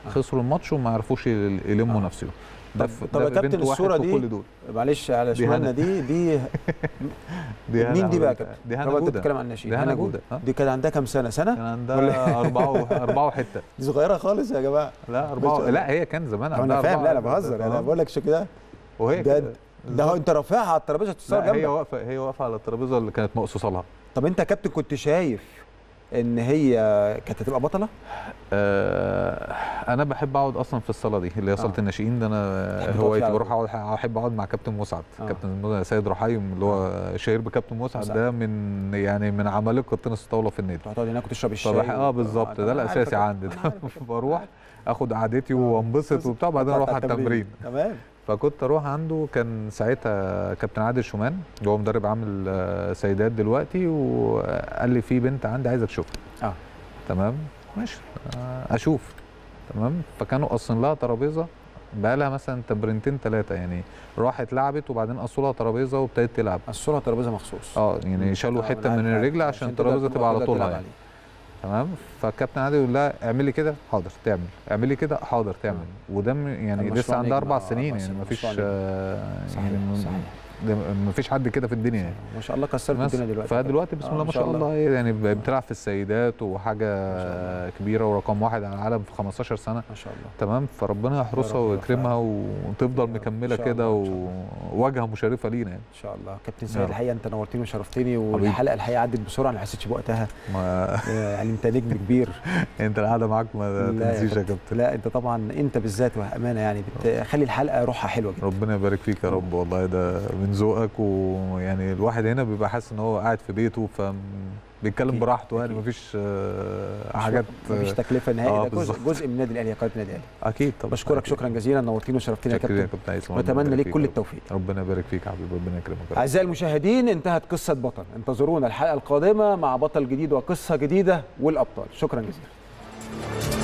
خسروا الماتش وما عرفوش يل- يلموا آه. نفسهم طب- في- طب يا في كابتن بنت واحد الصورة في دي كل دول معلش على دي شمالنا هنا. دي دي دي هنا مين دي بقى يا عملت- كابتن؟ دي هنا طبعا انت جوده بتتكلم عن الناشئين دي هنا هنا جودة، جوده آه. دي كان عندها كام سنه كان سنه عندها أربعة و- أربعة وحتة دي صغيره خالص يا جماعه لا أربعة لا هي كان زمان انا عندها فاهم لا انا أربعة بهزر انا آه. بقول لك شكل ده وهي ده كده. ده هو انت رافعها على الترابيزه تتصور لا هي جنبك واقفة هي واقفة على الترابيزة اللي كانت مقصوصة لها طب انت يا كابتن كنت شايف ان هي كانت هتبقى بطله آه، انا بحب اقعد اصلا في الصاله دي اللي هي صاله آه. الناشئين ده انا تحب تقعد هوايتي فيها بروح على اقعد احب اقعد مع كابتن مسعد آه. كابتن سيد رحيم اللي هو شهير بكابتن مسعد مسعد. ده من يعني من عمالقه تنس الطاوله في النادي تروح تقعد هناك وتشرب الشاي فبح... اه بالظبط ده الاساسي عندي ده بروح اخد قعدتي وانبسط وبتاع وبعدين اروح على التمرين تمام فكنت اروح عنده كان ساعتها كابتن عادل شومان اللي هو مدرب عامل آه، سيدات دلوقتي وقال لي في بنت عندي عايزك تشوفها اه تمام ماشي آه، اشوف تمام فكانوا قاصين لها ترابيزه بقى لها مثلا تمرينتين ثلاثه يعني راحت لعبت وبعدين قصوا لها ترابيزه وابتدت تلعب الصوره ترابيزه مخصوص اه يعني شالوا آه، حته أنا من عارف- الرجل عارف. عشان تقدر الترابيزه تبقى على تقدر طولها تلعب يعني عليه. تمام فالكابتن عادل يقول لها اعملي كده حاضر تعمل اعملي كده حاضر تعمل وده م- يعني المشروع لسه عندها نجم، اربع آه، سنين أربع يعني سنين، ما فيش مشروع نجم. آه، صحيح، يعني م- صحيح. ده ما فيش حد كده في الدنيا يعني ما شاء الله كسرت بس الدنيا دلوقتي فدلوقتي بسم آه، الله ما شاء الله هي يعني ب- بتلعب في السيدات وحاجه شاء كبيره ورقم واحد على العالم في 15 سنه ما شاء الله تمام فربنا يحرسها رب ويكرمها وتفضل رب. مكمله إن شاء كده الله، إن شاء وواجهه مشرفه لينا يعني ان شاء الله كابتن يا سيد رب. الحقيقه انت نورتني وشرفتني والحلقه الحقيقه عدت بسرعه انا ما حسيتش بوقتها ما يعني انت نجم كبير انت القعده معاك ما لا يا تنسيش يا كابتن. كابتن لا انت طبعا انت بالذات وامانه يعني بتخلي الحلقه روحها حلوه جدا ربنا يبارك فيك يا رب والله ده من ذوقك ويعني الواحد هنا بيبقى حاسس ان هو قاعد في بيته ف بيتكلم أكيد، براحته يعني أكيد. مفيش آه، حاجات مفيش تكلفه نهائي آه، ده جزء, بالظبط. جزء من النادي الاهلي يا قناه النادي الاهلي اكيد طبعا بشكرك أكيد. شكرا جزيلا نورتني وشرفتني يا شكرا يا كابتن كابتن هيثم ربنا واتمنى يبارك ليك فيك كل يا رب. التوفيق ربنا يبارك فيك يا حبيبي ربنا يكرمك يا رب. أعزائي المشاهدين انتهت قصة بطل انتظرونا الحلقة القادمة مع بطل جديد وقصة جديدة والأبطال شكرا جزيلا